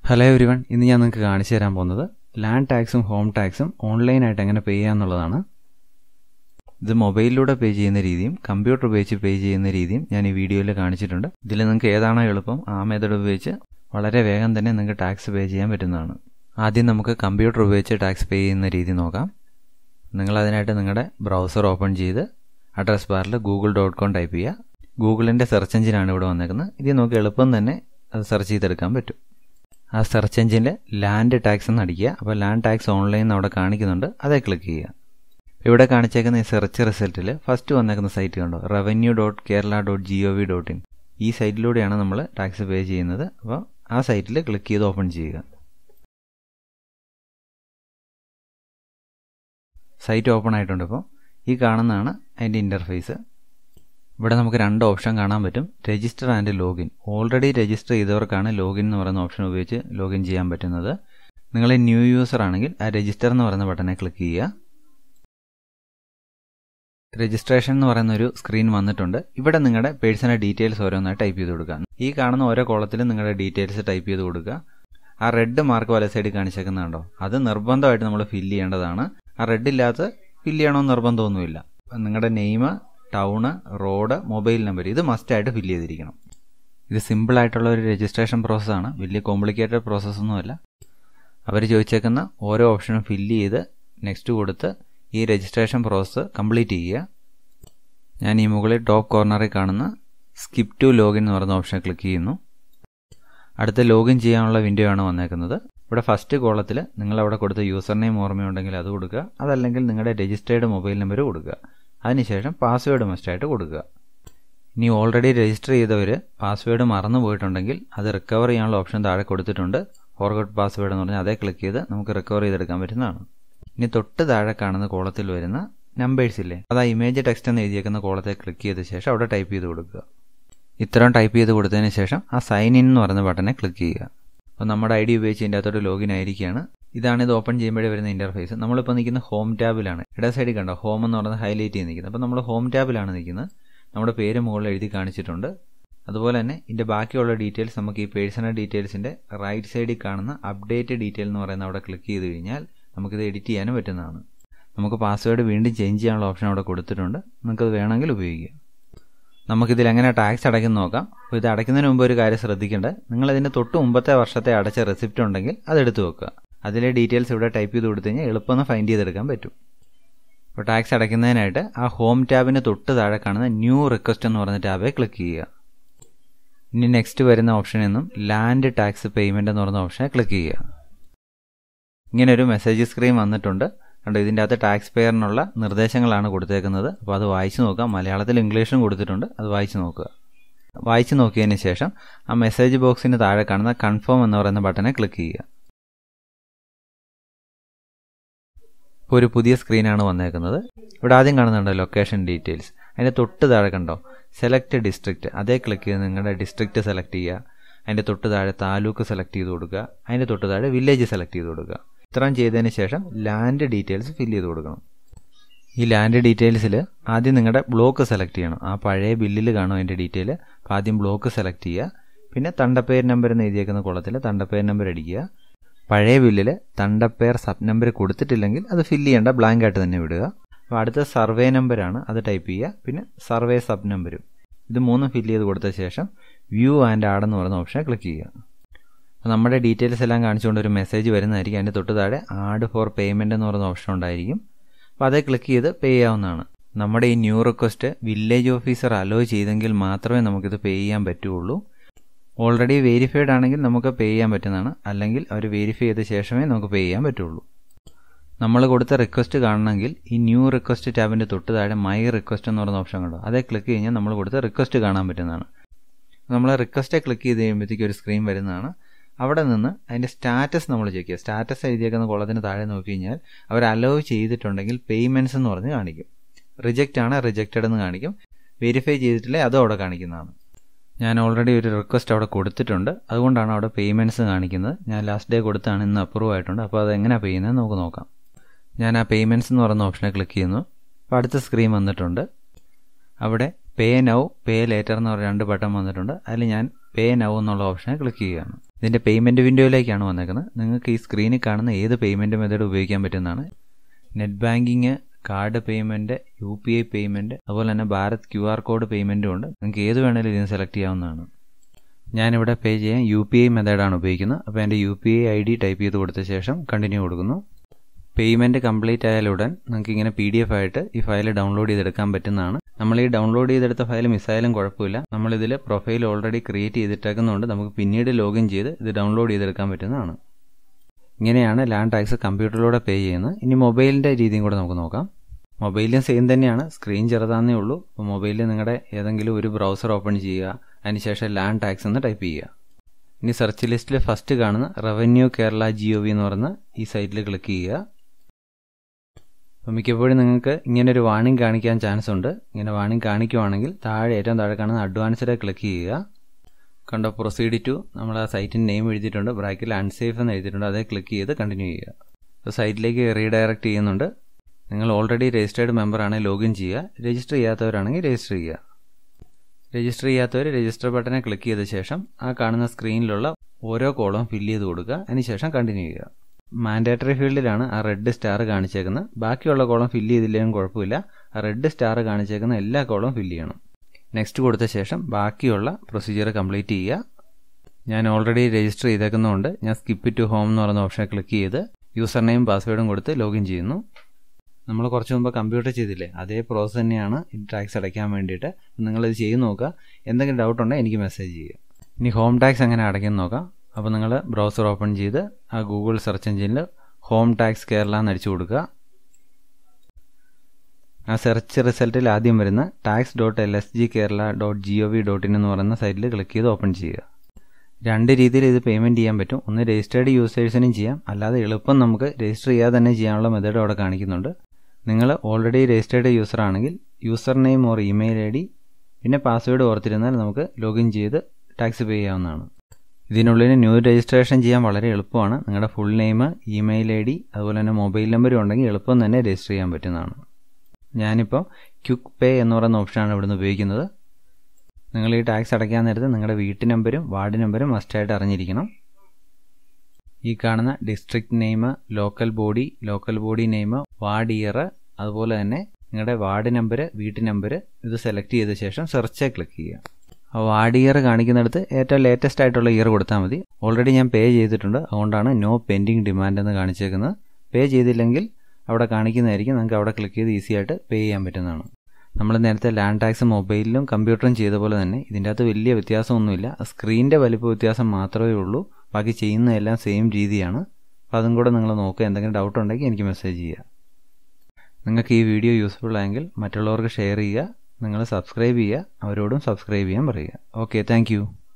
hello everyone ഇന്ന് ഞാൻ നിങ്ങൾക്ക് കാണിച്ചു തരാൻ പോകുന്നത് ലാൻഡ് ടാക്സും ഹോം ടാക്സും ഓൺലൈനായിട്ട് എങ്ങനെ പേ ചെയ്യാന്നുള്ളതാണ് ഇത് മൊബൈലിലൂടെ പേ ചെയ്യുന്ന രീതിയും കമ്പ്യൂട്ടർ ഉപയോഗിച്ച് പേ ചെയ്യുന്ന രീതിയും ഞാൻ ഈ വീഡിയോയിൽ കാണിച്ചിട്ടുണ്ട് ഇതിൽ നിങ്ങൾക്ക് ഏതാണോ എളുപ്പം ആ മെത്തേഡ് ഉപയോഗിച്ച് വളരെ വേഗം തന്നെ നിങ്ങൾക്ക് ടാക്സ് പേ ചെയ്യാൻ പറ്റുന്നതാണ് ആദ്യം നമുക്ക് കമ്പ്യൂട്ടർ ഉപയോഗിച്ച് ടാക്സ് പേ ചെയ്യുന്ന രീതി നോക്കാം നിങ്ങൾ അതിനായിട്ട് നിങ്ങളുടെ ബ്രൗസർ ഓപ്പൺ ചെയ്ത് അഡ്രസ് ബാറിൽ ഗൂഗിൾ ഡോട്ട് കോം ടൈപ്പ് ചെയ്യുക ഗൂഗിളിൻ്റെ സെർച്ച് എഞ്ചിനാണ് ഇവിടെ വന്നേക്കുന്നത് ഇതിൽ നമുക്ക് എളുപ്പം തന്നെ അത് സെർച്ച് ചെയ്തെടുക്കാൻ പറ്റും ആ സെർച്ച് എഞ്ചിനിൽ ലാൻഡ് ടാക്സ് എന്ന് അടിക്കുക അപ്പോൾ ലാൻഡ് ടാക്സ് ഓൺലൈൻ എന്ന് അവിടെ കാണിക്കുന്നുണ്ട് അതേ ക്ലിക്ക് ചെയ്യുക ഇവിടെ കാണിച്ചേക്കുന്ന ഈ സെർച്ച് റിസൾട്ടിൽ ഫസ്റ്റ് വന്നേക്കുന്ന സൈറ്റ് കണ്ടോ revenue dot Kerala dot G O V dot in ഈ സൈറ്റിലൂടെയാണ് നമ്മൾ ടാക്സ് പേ ചെയ്യുന്നത് അപ്പോൾ ആ സൈറ്റിൽ ക്ലിക്ക് ചെയ്ത് ഓപ്പൺ ചെയ്യുക സൈറ്റ് ഓപ്പൺ ആയിട്ടുണ്ട് ഇപ്പോൾ ഈ കാണുന്നതാണ് അതിൻ്റെ ഇൻ്റർഫേസ് ഇവിടെ നമുക്ക് രണ്ട് ഓപ്ഷൻ കാണാൻ പറ്റും register and login already register ചെയ്തവർക്കാണ് ലോഗിൻ എന്ന് പറയുന്ന ഓപ്ഷൻ ഉപയോഗിച്ച് ലോഗിൻ ചെയ്യാൻ പറ്റുന്നത് നിങ്ങൾ ന്യൂ യൂസർ ആണെങ്കിൽ ആ രജിസ്റ്റർ എന്ന് പറയുന്ന ബട്ടനെ ക്ലിക്ക് ചെയ്യുക രജിസ്ട്രേഷൻ എന്ന് പറയുന്ന ഒരു സ്ക്രീൻ വന്നിട്ടുണ്ട് ഇവിടെ നിങ്ങളുടെ പേഴ്സണൽ ഡീറ്റെയിൽസ് ഓരോന്നായി ടൈപ്പ് ചെയ്ത് കൊടുക്കുക ഈ കാണുന്ന ഓരോ കോളത്തിലും നിങ്ങളുടെ ഡീറ്റെയിൽസ് ടൈപ്പ് ചെയ്ത് കൊടുക്കുക ആ റെഡ് മാർക്ക് വല സൈഡിൽ കാണിച്ചേക്കുന്നുണ്ടോ അത് നിർബന്ധമായിട്ട് നമ്മൾ ഫില്ല് ചെയ്യേണ്ടതാണ് ആ റെഡ് ഇല്ലാത്ത ഫില്ല് ചെയ്യണമെന്ന് നിർബന്ധമൊന്നുമില്ല നിങ്ങളുടെ name town road mobile number ഇത് മസ്റ്റായിട്ട് ഫില്ല് ചെയ്തിരിക്കണം ഇത് സിമ്പിളായിട്ടുള്ള ഒരു രജിസ്ട്രേഷൻ പ്രോസസ്സാണ് വലിയ കോംപ്ലിക്കേറ്റഡ് പ്രോസസ്സൊന്നുമല്ല അവർ ചോദിച്ചേക്കുന്ന ഓരോ ഓപ്ഷനും ഫില്ല് ചെയ്ത് നെക്സ്റ്റ് കൊടുത്ത് ഈ രജിസ്ട്രേഷൻ പ്രോസസ്സ് കംപ്ലീറ്റ് ചെയ്യുക ഞാൻ ഈ മുകളിൽ ടോപ്പ് കോർണറിൽ കാണുന്ന സ്കിപ്പ് ടു ലോഗിൻ എന്ന് പറയുന്ന ഓപ്ഷൻ ക്ലിക്ക് ചെയ്യുന്നു അടുത്ത ലോഗിൻ ചെയ്യാനുള്ള വിൻഡോ ആണ് വന്നേക്കുന്നത് ഇവിടെ ഫസ്റ്റ് കോളത്തിൽ നിങ്ങൾ അവിടെ കൊടുത്ത യൂസർ നെയിം ഓർമ്മയുണ്ടെങ്കിൽ അത് കൊടുക്കുക അതല്ലെങ്കിൽ നിങ്ങളുടെ രജിസ്റ്റേർഡ് മൊബൈൽ നമ്പർ കൊടുക്കുക അതിനുശേഷം പാസ്വേഡ് മസ്റ്റായിട്ട് കൊടുക്കുക ഇനി ഓൾറെഡി രജിസ്റ്റർ ചെയ്തവർ പാസ്വേഡ് മറന്നു പോയിട്ടുണ്ടെങ്കിൽ അത് റിക്കവർ ചെയ്യാനുള്ള ഓപ്ഷൻ താഴെ കൊടുത്തിട്ടുണ്ട് ഫോർഗോട്ട് പാസ്വേഡ് എന്ന് പറഞ്ഞാൽ അതേ ക്ലിക്ക് ചെയ്ത് നമുക്ക് റിക്കവർ ചെയ്തെടുക്കാൻ പറ്റുന്നതാണ് ഇനി തൊട്ട് താഴെ കാണുന്ന കോളത്തിൽ വരുന്ന നമ്പേഴ്സ് ഇല്ലേ അത് ആ ഇമേജ് ടെക്സ്റ്റ് എന്ന് എഴുതിയേക്കുന്ന കോളത്തെ ക്ലിക്ക് ചെയ്ത ശേഷം അവിടെ ടൈപ്പ് ചെയ്ത് കൊടുക്കുക ഇത്രയും ടൈപ്പ് ചെയ്ത് കൊടുത്തതിന് ശേഷം ആ സൈൻ ഇൻ എന്ന് പറയുന്ന ബട്ടനെ ക്ലിക്ക് ചെയ്യുക അപ്പോൾ നമ്മുടെ ഐ ഡി ഉപയോഗിച്ച് ഇതിൻ്റെ അകത്തോട്ട് ലോഗിൻ ആയിരിക്കുകയാണ് ഇതാണ് ഇത് ഓപ്പൺ ചെയ്യുമ്പോഴേ വരുന്ന ഇൻ്റർഫേസ് നമ്മളിപ്പോൾ നിൽക്കുന്ന ഹോം ടാബിലാണ് ഇട സൈഡിൽ കണ്ടോ ഹോം എന്ന് പറയുന്നത് ഹൈലൈറ്റ് ചെയ്ത് നിൽക്കുന്നത് അപ്പോൾ നമ്മൾ ഹോം ടാബിലാണ് നിൽക്കുന്നത് നമ്മുടെ പേര് മുകളിൽ എഴുതി കാണിച്ചിട്ടുണ്ട് അതുപോലെ തന്നെ ഇതിൻ്റെ ബാക്കിയുള്ള ഡീറ്റെയിൽസ് നമുക്ക് ഈ പേഴ്സണൽ ഡീറ്റെയിൽസിൻ്റെ റൈറ്റ് സൈഡിൽ കാണുന്ന അപ്ഡേറ്റ് ഡീറ്റെയിൽ എന്ന് പറയുന്ന അവിടെ ക്ലിക്ക് ചെയ്ത് കഴിഞ്ഞാൽ നമുക്കിത് എഡിറ്റ് ചെയ്യാനും പറ്റുന്നതാണ് നമുക്ക് പാസ്വേഡ് വീണ്ടും ചേഞ്ച് ചെയ്യാനുള്ള ഓപ്ഷൻ അവിടെ കൊടുത്തിട്ടുണ്ട് നിങ്ങൾക്കത് വേണമെങ്കിൽ ഉപയോഗിക്കാം നമുക്കിതിൽ എങ്ങനെ ടാക്സ് അടയ്ക്കുന്ന നോക്കാം അപ്പോൾ ഇത് അടയ്ക്കുന്നതിന് മുമ്പ് ഒരു കാര്യം ശ്രദ്ധിക്കേണ്ടത് നിങ്ങൾ ഇതിൻ്റെ തൊട്ട് മുമ്പത്തെ വർഷത്തെ അടച്ച റെസിപ്റ്റ് ഉണ്ടെങ്കിൽ അത് എടുത്തു വെക്കുക അതിലെ ഡീറ്റെയിൽസ് ഇവിടെ ടൈപ്പ് ചെയ്ത് കൊടുത്തു കഴിഞ്ഞാൽ എളുപ്പം ഫൈൻഡ് ചെയ്തെടുക്കാൻ പറ്റും അപ്പോൾ ടാക്സ് അടയ്ക്കുന്നതിനായിട്ട് ആ ഹോം ടാബിന് തൊട്ട് താഴെ കാണുന്ന ന്യൂ റിക്വസ്റ്റ് എന്ന് പറഞ്ഞ ടാബെ ക്ലിക്ക് ചെയ്യുക ഇനി നെക്സ്റ്റ് വരുന്ന ഓപ്ഷനിൽ നിന്നും ലാൻഡ് ടാക്സ് പേയ്മെൻറ്റ് എന്ന് പറയുന്ന ഓപ്ഷനെ ക്ലിക്ക് ചെയ്യുക ഇങ്ങനെ ഒരു മെസ്സേജ് സ്ക്രീൻ വന്നിട്ടുണ്ട് കണ്ടോ ഇതിൻ്റെ അകത്ത് ടാക്സ് പെയറിനുള്ള നിർദ്ദേശങ്ങളാണ് കൊടുത്തേക്കുന്നത് അപ്പോൾ അത് വായിച്ചു നോക്കാം മലയാളത്തിൽ ഇംഗ്ലീഷും കൊടുത്തിട്ടുണ്ട് അത് വായിച്ചു നോക്കുക വായിച്ചു നോക്കിയതിന് ശേഷം ആ മെസ്സേജ് ബോക്സിന് താഴെ കാണുന്ന കൺഫേം എന്ന് പറയുന്ന ബട്ടനെ ക്ലിക്ക് ചെയ്യുക ഇപ്പോൾ ഒരു പുതിയ സ്ക്രീനാണ് വന്നേക്കുന്നത് ഇവിടെ ആദ്യം കാണുന്നുണ്ട് ലൊക്കേഷൻ ഡീറ്റെയിൽസ് അതിൻ്റെ തൊട്ട് താഴെ കണ്ടോ സെലക്ട് ഡിസ്ട്രിക്റ്റ് അതേ ക്ലിക്ക് ചെയ്ത് നിങ്ങളുടെ ഡിസ്ട്രിക്റ്റ് സെലക്ട് ചെയ്യുക അതിൻ്റെ തൊട്ട് താഴെ താലൂക്ക് സെലക്ട് ചെയ്ത് കൊടുക്കുക അതിൻ്റെ തൊട്ട് താഴെ വില്ലേജ് സെലക്ട് ചെയ്ത് കൊടുക്കുക ഇത്രയും ചെയ്തതിന് ശേഷം ലാൻഡ് ഡീറ്റെയിൽസ് ഫില്ല് ചെയ്ത് കൊടുക്കണം ഈ ലാൻഡ് ഡീറ്റെയിൽസിൽ ആദ്യം നിങ്ങളുടെ ബ്ലോക്ക് സെലക്ട് ചെയ്യണം ആ പഴയ ബില്ലിൽ കാണും അതിൻ്റെ ഡീറ്റെയിൽ അപ്പോൾ ആദ്യം ബ്ലോക്ക് സെലക്ട് ചെയ്യുക പിന്നെ തണ്ടപ്പേർ നമ്പർ എന്ന് എഴുതിയേക്കുന്ന കുളത്തിൽ തണ്ടപ്പേർ നമ്പർ അടിക്കുക പഴയ ബില്ലിൽ തണ്ടപ്പേർ സബ് നമ്പർ കൊടുത്തിട്ടില്ലെങ്കിൽ അത് ഫില്ല് ചെയ്യേണ്ട ബ്ലാങ്ക് ആയിട്ട് തന്നെ വിടുക അപ്പോൾ അടുത്ത സർവേ നമ്പറാണ് അത് ടൈപ്പ് ചെയ്യുക പിന്നെ സർവേ സബ് നമ്പരും ഇത് മൂന്നും ഫില്ല് ചെയ്ത് കൊടുത്ത ശേഷം വ്യൂ ആൻഡ് ആഡ് എന്ന് പറയുന്ന ഓപ്ഷനെ ക്ലിക്ക് ചെയ്യുക അപ്പോൾ നമ്മുടെ ഡീറ്റെയിൽസ് എല്ലാം കാണിച്ചുകൊണ്ട് ഒരു മെസ്സേജ് വരുന്നതായിരിക്കും അതിൻ്റെ തൊട്ട് താഴെ ആഡ് ഫോർ പേയ്മെൻറ്റ് എന്ന് പറയുന്ന ഓപ്ഷൻ ഉണ്ടായിരിക്കും അപ്പോൾ അതേ ക്ലിക്ക് ചെയ്ത് പേ ചെയ്യാവുന്നതാണ് നമ്മുടെ ഈ new request village officer allow ചെയ്തെങ്കിൽ മാത്രമേ നമുക്കിത് പേ ചെയ്യാൻ പറ്റുള്ളൂ ഓൾറെഡി വെരിഫൈഡ് ആണെങ്കിൽ നമുക്ക് പേ ചെയ്യാൻ പറ്റുന്നതാണ് അല്ലെങ്കിൽ അവർ വെരിഫൈ ചെയ്ത ശേഷമേ നമുക്ക് പേ ചെയ്യാൻ പറ്റുള്ളൂ നമ്മൾ കൊടുത്ത റിക്വസ്റ്റ് കാണണമെങ്കിൽ ഈ ന്യൂ റിക്വസ്റ്റ് ടാബിൻ്റെ തൊട്ട് താഴെ മൈ റിക്വസ്റ്റ് എന്ന് പറയുന്ന ഓപ്ഷൻ കണ്ടോ അതേ ക്ലിക്ക് കഴിഞ്ഞാൽ നമ്മൾ കൊടുത്ത റിക്വസ്റ്റ് കാണാൻ പറ്റുന്നതാണ് നമ്മൾ റിക്വസ്റ്റെ ക്ലിക്ക് ചെയ്ത് കഴിയുമ്പോഴത്തേക്ക് ഒരു സ്ക്രീൻ വരുന്നതാണ് അവിടെ നിന്ന് അതിൻ്റെ സ്റ്റാറ്റസ് നമ്മൾ ചെക്ക് ചെയ്യുക സ്റ്റാറ്റസ് എഴുതിയേക്കുന്ന കോളത്തിന് താഴെ നോക്കി കഴിഞ്ഞാൽ അവർ അലോ ചെയ്തിട്ടുണ്ടെങ്കിൽ പേയ്മെൻറ്റ്സ് എന്ന് പറഞ്ഞ് കാണിക്കും റിജക്റ്റ് ആണ് റിജക്റ്റഡ് എന്ന് കാണിക്കും വെരിഫൈ ചെയ്തിട്ടില്ലേ അതും അവിടെ കാണിക്കുന്നതാണ് ഞാൻ ഓൾറെഡി ഒരു റിക്വസ്റ്റ് അവിടെ കൊടുത്തിട്ടുണ്ട് അതുകൊണ്ടാണ് അവിടെ പേയ്മെൻറ്റ്സ് കാണിക്കുന്നത് ഞാൻ ലാസ്റ്റ് ഡേ കൊടുത്താണ് ഇന്ന് അപ്രൂവ് ആയിട്ടുണ്ട് അപ്പോൾ അത് എങ്ങനെയാണ് ചെയ്യുന്നത് നമുക്ക് നോക്കാം ഞാൻ ആ പേയ്മെൻറ്റ്സ് എന്ന് പറയുന്ന ഓപ്ഷനെ ക്ലിക്ക് ചെയ്യുന്നു അപ്പോൾ അടുത്ത സ്ക്രീൻ വന്നിട്ടുണ്ട് അവിടെ പേ നൗ പേ ലേറ്റർ എന്ന് പറഞ്ഞ രണ്ട് ബട്ടൺ വന്നിട്ടുണ്ട് അതിൽ ഞാൻ പേ നൗ എന്നുള്ള ഓപ്ഷനെ ക്ലിക്ക് ചെയ്യുകയാണ് ഇതിൻ്റെ പേയ്മെൻറ്റ് വിൻഡോയിലേക്കാണ് വന്നേക്കുന്നത് നിങ്ങൾക്ക് ഈ സ്ക്രീനിൽ കാണുന്ന ഏത് പേയ്മെൻറ്റ് മെത്തേഡ് ഉപയോഗിക്കാൻ പറ്റുന്നതാണ് net banking card payment U P I payment അതുപോലെ തന്നെ ഭാരത് ക്യു ആർ കോഡ് പേയ്മെൻറ്റും ഉണ്ട് നിങ്ങൾക്ക് ഏത് വേണമെങ്കിലും ഇതിന് സെലക്ട് ചെയ്യാവുന്നതാണ് ഞാനിവിടെ പേ ചെയ്യാൻ യു പി ഐ മെത്തേഡാണ് ഉപയോഗിക്കുന്നത് അപ്പോൾ എൻ്റെ U P I I D type ചെയ്ത് കൊടുത്ത ശേഷം കണ്ടിന്യൂ കൊടുക്കുന്നു പേയ്മെൻറ്റ് കംപ്ലീറ്റ് ആയാലുടൻ നിങ്ങൾക്ക് ഇങ്ങനെ പി ഡി എഫ് ആയിട്ട് ഈ ഫയൽ ഡൗൺലോഡ് ചെയ്തെടുക്കാൻ പറ്റുന്നതാണ് നമ്മൾ ഈ ഡൗൺലോഡ് ചെയ്തെടുത്ത ഫയൽ മിസ്സായാലും കുഴപ്പമില്ല നമ്മളിതിൽ പ്രൊഫൈൽ ഓൾറെഡി ക്രിയേറ്റ് ചെയ്തിട്ടേക്കുന്നതുകൊണ്ട് നമുക്ക് പിന്നീട് ലോഗിൻ ചെയ്ത് ഇത് ഡൗൺലോഡ് ചെയ്തെടുക്കാൻ പറ്റുന്നതാണ് ഇങ്ങനെയാണ് ലാൻഡ് ടാക്സ് കമ്പ്യൂട്ടറിലൂടെ പേ ചെയ്യുന്നത് ഇനി മൊബൈലിൻ്റെ രീതിയും കൂടെ നമുക്ക് നോക്കാം മൊബൈലിലും സെയിം തന്നെയാണ് സ്ക്രീൻ ചെറുതാന്നേ ഉള്ളൂ അപ്പോൾ മൊബൈലിൽ നിങ്ങളുടെ ഏതെങ്കിലും ഒരു ബ്രൗസർ ഓപ്പൺ ചെയ്യുക അതിനുശേഷം ലാൻഡ് ടാക്സ് എന്ന് ടൈപ്പ് ചെയ്യുക ഇനി സെർച്ച് ലിസ്റ്റിൽ ഫസ്റ്റ് കാണുന്ന revenue Kerala G O V എന്ന് പറയുന്ന ഈ സൈറ്റിൽ ക്ലിക്ക് ചെയ്യുക അപ്പോൾ മിക്കപ്പോഴും നിങ്ങൾക്ക് ഇങ്ങനെ ഒരു വാണിംഗ് കാണിക്കാൻ ചാൻസ് ഉണ്ട് ഇങ്ങനെ വാണിംഗ് കാണിക്കുവാണെങ്കിൽ താഴെ ഏറ്റവും താഴെ കാണുന്ന അഡ്വാൻസ്ഡ് ക്ലിക്ക് ചെയ്യുക കണ്ടോ പ്രൊസീഡ് ടു നമ്മൾ ആ സൈറ്റിൻ്റെ നെയിം എഴുതിയിട്ടുണ്ട് ബ്രാക്കിൽ അൺസേഫ് എന്ന് എഴുതിയിട്ടുണ്ട് അതേ ക്ലിക്ക് ചെയ്ത് കണ്ടിന്യൂ ചെയ്യുക അപ്പോൾ സൈറ്റിലേക്ക് റീഡയറക്റ്റ് ചെയ്യുന്നുണ്ട് നിങ്ങൾ ഓൾറെഡി രജിസ്റ്റേർഡ് മെമ്പർ ആണെങ്കിൽ ലോഗിൻ ചെയ്യുക രജിസ്റ്റർ ചെയ്യാത്തവരാണെങ്കിൽ രജിസ്റ്റർ ചെയ്യുക രജിസ്റ്റർ ചെയ്യാത്തവർ രജിസ്റ്റർ ബട്ടനെ ക്ലിക്ക് ചെയ്ത ശേഷം ആ കാണുന്ന സ്ക്രീനിലുള്ള ഓരോ കോളം ഫില്ല് ചെയ്ത് കൊടുക്കുക അതിനുശേഷം കണ്ടിന്യൂ ചെയ്യുക മാൻഡേറ്ററി ഫീൽഡിലാണ് ആ റെഡ് സ്റ്റാർ കാണിച്ചേക്കുന്നത് ബാക്കിയുള്ള കോളം ഫില്ല് ചെയ്തില്ലെങ്കിലും കുഴപ്പമില്ല ആ റെഡ് സ്റ്റാർ കാണിച്ചേക്കുന്ന എല്ലാ കോളം ഫില്ല് ചെയ്യണം നെക്സ്റ്റ് കൊടുത്ത ശേഷം ബാക്കിയുള്ള പ്രൊസീജിയർ കംപ്ലീറ്റ് ചെയ്യുക ഞാൻ ഓൾറെഡി രജിസ്റ്റർ ചെയ്തേക്കുന്നതുകൊണ്ട് ഞാൻ സ്കിപ്പ് ടു ഹോം എന്ന് പറയുന്ന ഓപ്ഷൻ ക്ലിക്ക് ചെയ്ത് യൂസർ നെയിം പാസ്വേഡും കൊടുത്ത് ലോഗിൻ ചെയ്യുന്നു നമ്മൾ കുറച്ച് മുമ്പ് കമ്പ്യൂട്ടർ ചെയ്തില്ലേ അതേ പ്രോസസ്സ് തന്നെയാണ് ഈ ടാക്സ് അടയ്ക്കാൻ വേണ്ടിയിട്ട് നിങ്ങളിത് ചെയ്ത് നോക്കുക എന്തെങ്കിലും ഡൗട്ട് ഉണ്ടെങ്കിൽ എനിക്ക് മെസ്സേജ് ചെയ്യുക ഇനി ഹോം ടാക്സ് എങ്ങനെ അടയ്ക്കുന്നു നോക്കാം അപ്പോൾ നിങ്ങൾ ബ്രൗസർ ഓപ്പൺ ചെയ്ത് ആ ഗൂഗിൾ സെർച്ച് എഞ്ചിനിൽ ഹോം ടാക്സ് കേരള എന്ന് അടിച്ചു കൊടുക്കുക ആ സെർച്ച് റിസൾട്ടിൽ ആദ്യം വരുന്ന tax dot L S G Kerala dot G O V dot in എന്ന് പറയുന്ന സൈറ്റിൽ ക്ലിക്ക് ചെയ്ത് ഓപ്പൺ ചെയ്യുക രണ്ട് രീതിയിൽ ഇത് പേയ്മെൻറ്റ് ചെയ്യാൻ പറ്റും ഒന്ന് രജിസ്റ്റേർഡ് യൂസേഴ്സിനും ചെയ്യാം അല്ലാതെ എളുപ്പം നമുക്ക് രജിസ്റ്റർ ചെയ്യാതെ തന്നെ ചെയ്യാനുള്ള മെത്തേഡ് അവിടെ കാണിക്കുന്നുണ്ട് നിങ്ങൾ ഓൾറെഡി രജിസ്റ്റേർഡ് യൂസർ ആണെങ്കിൽ user name or email I D പിന്നെ പാസ്വേഡ് ഓർത്തിരുന്നാൽ നമുക്ക് ലോഗിൻ ചെയ്ത് ടാക്സ് പേ ചെയ്യാവുന്നതാണ് ഇതിനുള്ളിൽ ന്യൂ രജിസ്ട്രേഷൻ ചെയ്യാൻ വളരെ എളുപ്പമാണ് നിങ്ങളുടെ full name email I D അതുപോലെ തന്നെ മൊബൈൽ നമ്പറും ഉണ്ടെങ്കിൽ എളുപ്പം തന്നെ രജിസ്റ്റർ ചെയ്യാൻ പറ്റുന്നതാണ് ഞാനിപ്പോൾ ക്യുക്ക് പേ എന്ന് പറയുന്ന ഓപ്ഷനാണ് ഇവിടുന്ന് ഉപയോഗിക്കുന്നത് നിങ്ങൾ ഈ ടാക്സ് അടയ്ക്കാൻ നേരത്ത് നിങ്ങളുടെ വീട്ടു നമ്പരും വാർഡ് നമ്പരും മസ്റ്റായിട്ട് അറിഞ്ഞിരിക്കണം ഈ കാണുന്ന district name local body local body name ward year അതുപോലെ തന്നെ നിങ്ങളുടെ വാർഡ് നമ്പർ വീട്ടു നമ്പർ ഇത് സെലക്ട് ചെയ്ത ശേഷം സെർച്ച് ക്ലിക്ക് ചെയ്യുക ആ വാർഡ് ഇയർ കാണിക്കുന്നിടത്ത് ഏറ്റവും ലേറ്റസ്റ്റ് ആയിട്ടുള്ള ഇയർ കൊടുത്താൽ മതി ഓൾറെഡി ഞാൻ പേ ചെയ്തിട്ടുണ്ട് അതുകൊണ്ടാണ് നോ പെൻഡിങ് ഡിമാൻഡ് എന്ന് കാണിച്ചേക്കുന്നത് പേ ചെയ്തില്ലെങ്കിൽ അവിടെ കാണിക്കുന്നതായിരിക്കും നിങ്ങൾക്ക് അവിടെ ക്ലിക്ക് ചെയ്ത് ഈസി ആയിട്ട് പേ ചെയ്യാൻ പറ്റുന്നതാണ് നമ്മൾ നേരത്തെ ലാൻഡ് ടാക്സ് മൊബൈലിലും കമ്പ്യൂട്ടറും ചെയ്ത പോലെ തന്നെ ഇതിൻ്റെ അകത്ത് വലിയ വ്യത്യാസമൊന്നുമില്ല സ്ക്രീനിൻ്റെ വലിപ്പ വ്യത്യാസം മാത്രമേ ഉള്ളൂ ബാക്കി ചെയ്യുന്നതെല്ലാം സെയിം രീതിയാണ് അപ്പോൾ അതും കൂടെ നിങ്ങൾ നോക്കുക എന്തെങ്കിലും ഡൗട്ട് ഉണ്ടെങ്കിൽ എനിക്ക് മെസ്സേജ് ചെയ്യുക നിങ്ങൾക്ക് ഈ വീഡിയോ യൂസ്ഫുൾ ആയെങ്കിൽ മറ്റുള്ളവർക്ക് ഷെയർ ചെയ്യുക നിങ്ങൾ സബ്സ്ക്രൈബ് ചെയ്യുക അവരോടും സബ്സ്ക്രൈബ് ചെയ്യാൻ പറയുക ഓക്കെ താങ്ക്